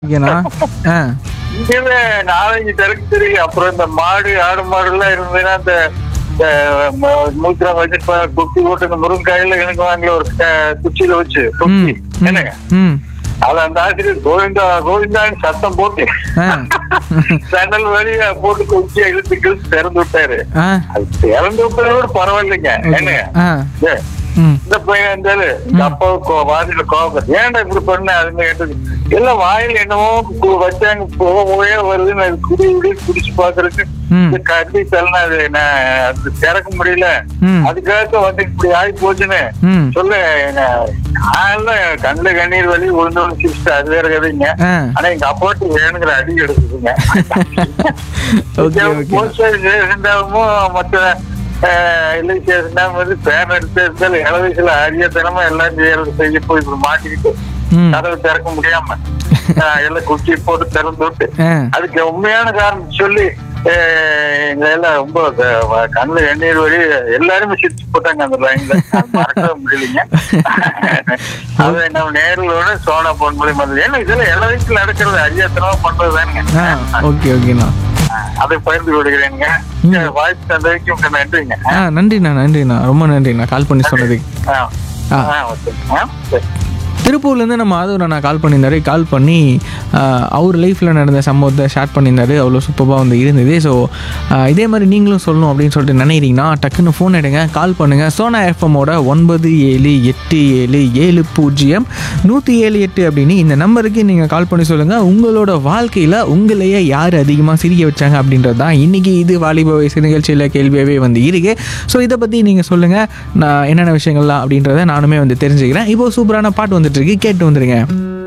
ஓகேண்ணா ஆ இங்கேயுமே நாலஞ்சு தெருக்கு தெரியும் அப்புறம் இந்த மாடு ஆடு மாடு எல்லாம் இருந்ததுன்னா இந்த இந்த ம- மூத்திரம் வச்சு ப- குத்தி போட்டு இந்த முருங்காயில எனக்கு வாங்கல ஒரு க- குச்சியில வச்சு ம் குத்தி ம், என்னங்க ம் அது அந்த ஆசிரியர் கோவிந்தா கோவிந்தான்னு சத்தம் போட்டு ஆ ஜன்னல் வழியா போட்டு குச்சியை இழுத்து இழுத்து திறந்து விட்டாரு ஆ அது திறந்து விட்டதை விட பரவாயில்லைங்க என்னங்க ஆ ஏ, ம் இந்த பையன் இருந்தாரு இந்த அப்பாவுக்கு வாதியில கோபம் ஏன்டா இப்படி பண்ண அதுன்னு கேட்டது எல்லாம் வாயில் என்னவோ கு- வச்சாங்க போகவே வருதுன்னு அது குடி குடி குடிச்சு பாக்குறதுக்கு ம். இந்த கட்டி தள்ளனா அது நான் அது திறக்க முடியல ம். அதுக்காக வந்து இப்படி ஆகி போச்சுன்னு ம் சொல்ல நான் கண்ணுல கண்ணீர் வலி உளுந்து சிரிச்சு அது வேற கதைங்க ஆ ஆனா எங்க அப்பாட்டு வேணுங்கிற அடி எடுக்குதுங்க ஓகே ஓகே போஸ்ட் இருந்தாலும் மற்ற இல்லை சேர்ந்தா வந்து பேர் எடுத்து இருந்தாலும் இள வயசுல அரியத்தனமா எல்லாம் செய்யறது செய்ய போய் இப்படி மாட்டிக்கிட்டு ம் கதவு திறக்க முடியாம ஆஹ் எல்லாம் குச்சி போட்டு திறந்து விட்டு ஆ அதுக்கு உண்மையான காரணம் சொல்லி ஆஹ் எங்க எல்லாம் ரொம்ப க- கண்ணுல எண்ணீர் வழி எல்லாருமே சிரிச்சு போட்டாங்க அந்த லைன்ல மறக்கவே முடியலைங்க அது நம்ம நேரிலோட சோனா போன் மூலியமா வந்தது. ஏன்னா இதெல்லாம் எல்லா வயசுல நடக்கிறது அரியாத்தனமா பண்றது ஆ தானுங்க ஓகே ஓகேண்ணா அதை பகிர்ந்து விடுகிறேங்க வாய்ப்பு தந்ததுக்கு நன்றிங்க ஆ நன்றிண்ணா நன்றிண்ணா ரொம்ப நன்றிண்ணா கால் பண்ணி சொன்னதுக்கு ஆ ஆ. ஆ ஓகே ஆ சரி திருப்பூர்லேருந்து நம்ம மாதவன் அண்ணா கால் பண்ணியிருந்தாரு கால் பண்ணி ஆஹ், அவர் லைஃப்பில் நடந்த சம்பவத்தை ஷேர் பண்ணியிருந்தாரு அவ்வளோ சூப்பராக வந்து இருந்தது ஸோ இதே மாதிரி நீங்களும் சொல்லணும் அப்படின்னு சொல்லிட்டு நினைக்கிறீங்கன்னா டக்குன்னு ஃபோன் எடுங்க கால் பண்ணுங்கள் சோனா எஃப்எம்மோட ஒன்பது ஏழு எட்டு ஏழு ஏழு பூஜ்ஜியம் நூற்றி ஏழு எட்டு அப்படின்னு இந்த நம்பருக்கு நீங்கள் கால் பண்ணி சொல்லுங்கள் உங்களோட வாழ்க்கையில் உங்களையே யார் அதிகமாக சிரிக்க வச்சாங்க அப்படின்றது தான் இன்றைக்கி இது வாலிப வயசு நிகழ்ச்சியில் கேள்வியாகவே வந்து இருக்கு ஸோ இதை பற்றி நீங்கள் சொல்லுங்கள் நான் என்னென்ன விஷயங்கள்லாம் அப்படின்றத நானுமே வந்து தெரிஞ்சுக்கிறேன் இப்போ சூப்பரான பாட்டு வந்துட்டு இருக்கு கேட்டு வந்துருங்க